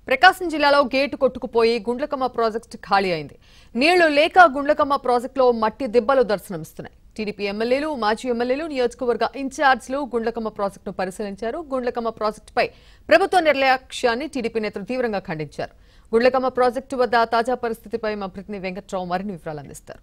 ప్రకాశం జిల్లాలో gate కొట్టుకుపోయి Gundlakamma project ఖాళీ అయింది నీళ్లు లేక గుండ్లకమ్మ ప్రాజెక్టులో మట్టి దిబ్బలు దర్శనమిస్తున్నాయి టీడీపీ ఎమ్మెల్యేలు మాజీ ఎమ్మెల్యేలు నియోజకవర్గ ఇన్ఛార్జ్లు గుండ్లకమ్మ ప్రాజెక్టును పరిశీలించారు గుండ్లకమ్మ ప్రాజెక్టుపై ప్రభుత్వ నిర్లక్ష్యాన్ని టీడీపీ నేతలు తీవ్రంగా ఖండించారు గుండ్లకమ్మ ప్రాజెక్టు వద్ద తాజా పరిస్థితిపై మా ప్రతినిధి వెంకట్రావు మరిన్ని వివరాలు అందిస్తారు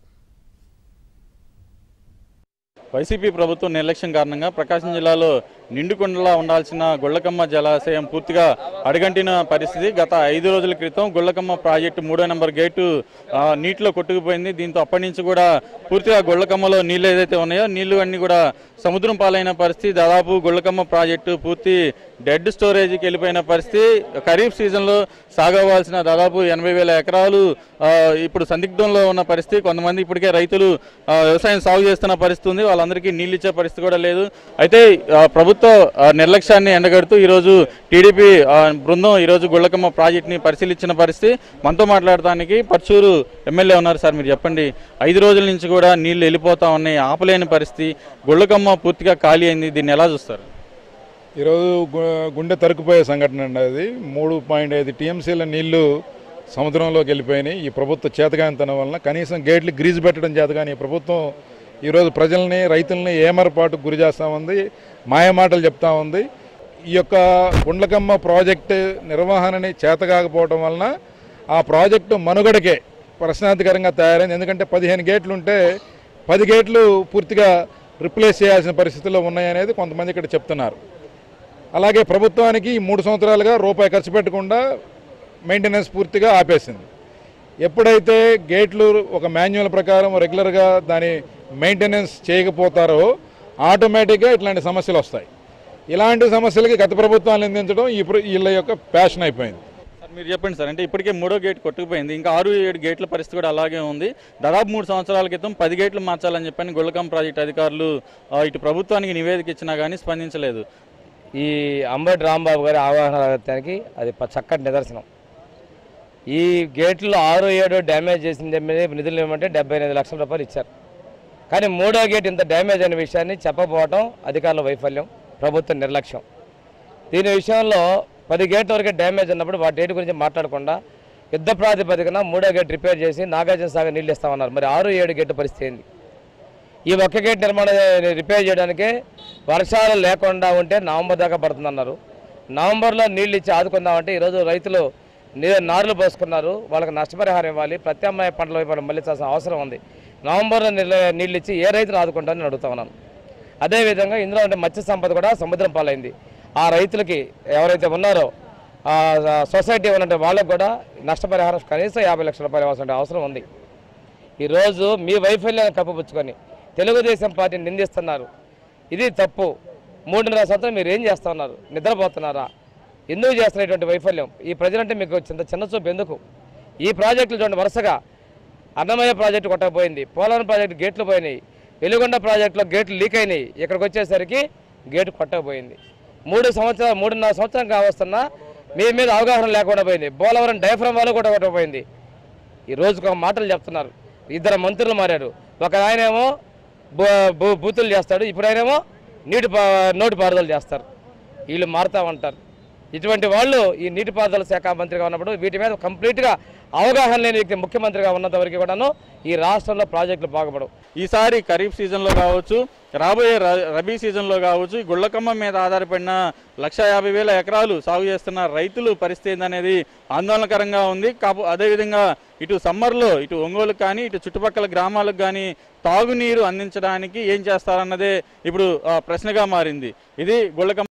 వైసీపీ ప్రభుత్వం నిర్లక్ష్యం కారణంగా ప్రకాశం జిల్లాలో నిండుకుండలా ఉండాల్సిన గుళ్ళకమ్మ జలాశయం పూర్తిగా అడగంటిన పరిస్థితి గత ఐదు రోజుల క్రితం గుళ్ళకమ్మ ప్రాజెక్టు మూడో నెంబర్ గేటు ఆ, నీటిలో కొట్టుకుపోయింది దీంతో అప్పటి నుంచి కూడా పూర్తిగా గుళ్ళకమ్మలో నీళ్లు ఏదైతే ఉన్నాయో నీళ్లు అన్ని కూడా సముద్రం పాలైన పరిస్థితి దాదాపు గుళ్ళకమ్మ ప్రాజెక్టు పూర్తి డెడ్ స్టోరేజ్కి వెళ్ళిపోయిన పరిస్థితి ఖరీఫ్ సీజన్లో సాగవలసిన దాదాపు ఎనభై వేల ఎకరాలు ఆ, ఇప్పుడు సందిగ్ధంలో ఉన్న పరిస్థితి కొంతమంది ఇప్పటికే రైతులు ఆ, వ్యవసాయం సాగు చేస్తున్న పరిస్థితి ఉంది వాళ్ళందరికీ నీళ్ళు ఇచ్చే పరిస్థితి కూడా లేదు అయితే ఆ, ప్రభుత్వ ఆ, నిర్లక్ష్యాన్ని ఎండగడుతూ ఈరోజు టీడీపీ ఆ, బృందం ఈరోజు గుళ్ళకమ్మ ప్రాజెక్ట్ని పరిశీలించిన పరిస్థితి మనతో మాట్లాడటానికి పర్చూరు ఎమ్మెల్యే ఉన్నారు సార్ మీరు చెప్పండి ఐదు రోజుల నుంచి కూడా నీళ్లు వెళ్ళిపోతా ఉన్నాయి ఆపలేని పరిస్థితి గుళ్ళకమ్మ పూర్తిగా ఖాళీ అయింది దీన్ని ఎలా చూస్తారు ఈరోజు గు- గుండె తరుకుపోయే సంఘటన అండి అది మూడు పాయింట్ ఐదు టీఎంసీల నీళ్లు సముద్రంలోకి వెళ్ళిపోయినాయి ఈ ప్రభుత్వ చేతగానితనం వలన కనీసం గేట్లు గ్రీజు పెట్టడం చేతగాని ఈ ప్రభుత్వం ఈరోజు ప్రజల్ని రైతుల్ని ఏమరపాటుకు గురి చేస్తూ ఉంది మాయమాటలు చెప్తా ఉంది ఈ యొక్క గుండ్లకమ్మ ప్రాజెక్టు నిర్వహణని చేతకాకపోవడం వలన ఆ ప్రాజెక్టు మనుగడకే ప్రశ్నార్థకరంగా తయారైంది ఎందుకంటే పదిహేను గేట్లు ఉంటే పది గేట్లు పూర్తిగా రిప్లేస్ చేయాల్సిన పరిస్థితుల్లో ఉన్నాయనేది కొంతమంది ఇక్కడ చెప్తున్నారు అలాగే ప్రభుత్వానికి ఈ మూడు సంవత్సరాలుగా రూపాయి ఖర్చు పెట్టకుండా మెయింటెనెన్స్ పూర్తిగా ఆపేసింది ఎప్పుడైతే గేట్లు ఒక మాన్యువల్ ప్రకారం రెగ్యులర్గా దాని మెయింటెనెన్స్ చేయకపోతారో ఆటోమేటిక్గా ఇట్లాంటి సమస్యలు వస్తాయి ఇలాంటి సమస్యలకి గత ప్రభుత్వాలు నిందించడం ఈ ప్ర- వీళ్ళ యొక్క ప్యాషన్ అయిపోయింది సార్ మీరు చెప్పండి సార్ అంటే ఇప్పటికే మూడో గేట్ కొట్టుకుపోయింది ఇంకా ఆరు ఏడు గేట్ల పరిస్థితి కూడా అలాగే ఉంది దాదాపు మూడు సంవత్సరాల క్రితం పది గేట్లు మార్చాలని చెప్పని గుళ్ళకం ప్రాజెక్ట్ అధికారులు ఆ, ఇటు ప్రభుత్వానికి నివేదిక ఇచ్చినా కానీ స్పందించలేదు ఈ అంబటి రాంబాబు గారి అవగాహన రాగత్యానికి అది ప- చక్కటి నిదర్శనం ఈ గేట్లో ఆరు ఏడు డ్యామేజ్ చేసింది మీద నిధులు ఇవ్వమంటే డెబ్బై ఎనిమిది లక్షల రూపాయలు ఇచ్చారు కానీ మూడో గేట్ ఇంత డ్యామేజ్ అయిన విషయాన్ని చెప్పకపోవటం అధికారుల వైఫల్యం ప్రభుత్వ నిర్లక్ష్యం దీని విషయంలో పది గేట్ల వరకే డ్యామేజ్ ఉన్నప్పుడు వాటి గేట్ గురించి మాట్లాడకుండా యుద్ధ ప్రాతిపదికన మూడో గేట్ రిపేర్ చేసి నాగార్జున సాగర్ నీళ్ళు ఇస్తామన్నారు మరి ఆరు ఏడు గేట్ పరిస్థితి ఏంది ఈ ఒక్క గేట్ నిర్మాణం రిపేర్ చేయడానికే వర్షాలు లేకుండా ఉంటే నవంబర్ దాకా పడుతుందన్నారు నవంబర్లో నీళ్ళు ఇచ్చి ఆదుకుందామంటే ఈరోజు రైతులు నీ- నారులు పోసుకున్నారు వాళ్ళకి నష్టపరిహారం ఇవ్వాలి ప్రత్యామ్నాయ పంటల వైపు మళ్ళించాల్సిన అవసరం ఉంది నవంబర్లో నీళ్ళ నీళ్ళు ఇచ్చి ఏ రైతులు ఆదుకుంటారని అడుగుతా ఉన్నాను అదేవిధంగా ఇందులో ఉండే మత్స్య సంపద కూడా సముద్రం పాలైంది ఆ రైతులకి ఎవరైతే ఉన్నారో ఆ ఆ సొసైటీ ఉన్నట్టు వాళ్ళకు కూడా నష్టపరిహారం కనీసం యాభై లక్షల రూపాయలు ఇవ్వాల్సిన అవసరం ఉంది ఈరోజు మీ వైఫల్యాన్ని కప్పుపుచ్చుకొని తెలుగుదేశం పార్టీని నిందిస్తున్నారు ఇది తప్పు మూడున్నర సంవత్సరం మీరు ఏం చేస్తా ఉన్నారు నిద్రపోతున్నారా ఎందుకు చేస్తున్నటువంటి వైఫల్యం ఈ ప్రజలంటే మీకు చిన్న చిన్న చూపు ఎందుకు ఈ ప్రాజెక్టులు చూడండి వరుసగా అన్నమయ్య ప్రాజెక్టు కొట్టకపోయింది పోలవరం ప్రాజెక్టు గేట్లు పోయినాయి వెలుగొండ ప్రాజెక్టులో గేట్లు లీక్ అయినాయి ఇక్కడికి వచ్చేసరికి గేటు కొట్టకపోయింది మూడు సంవత్సరాలు మూడున్నర సంవత్సరం కావస్తున్నా మీ మీద అవగాహన లేకుండా పోయింది పోలవరం డైఫ్రమ్ వాళ్ళు కూడా కొట్టకపోయింది ఈ రోజుకు ఒక మాటలు చెప్తున్నారు ఇద్దరు మంత్రులు మారారు ఒక ఆయనేమో బూ బూ- బూతులు చేస్తాడు ఇప్పుడు ఆయనేమో నీటి పా నోటి పారుదల చేస్తారు వీళ్ళు మారుతామంటారు ఇటువంటి వాళ్ళు ఈ నీటిపారుదల శాఖ మంత్రిగా ఉన్నప్పుడు వీటి మీద కంప్లీట్గా అవగాహన లేని వ్యక్తి ముఖ్యమంత్రిగా ఉన్నంత వరకు కూడాను ఈ రాష్ట్రంలో ప్రాజెక్టులు బాగుపడవు ఈసారి ఖరీఫ్ సీజన్లో కావచ్చు రాబోయే ర- రబీ సీజన్లో కావచ్చు ఈ గుళ్ళకమ్మ మీద ఆధారపడిన లక్ష యాభై వేల ఎకరాలు సాగు చేస్తున్న రైతులు పరిస్థితి ఏందనేది ఆందోళనకరంగా ఉంది కాపు అదేవిధంగా ఇటు సమ్మర్లో ఇటు ఒంగోలు కానీ ఇటు చుట్టుపక్కల గ్రామాలకు కానీ తాగునీరు అందించడానికి ఏం చేస్తారన్నదే ఇప్పుడు ఆ, ప్రశ్నగా మారింది ఇది గుళ్ళకమ్మ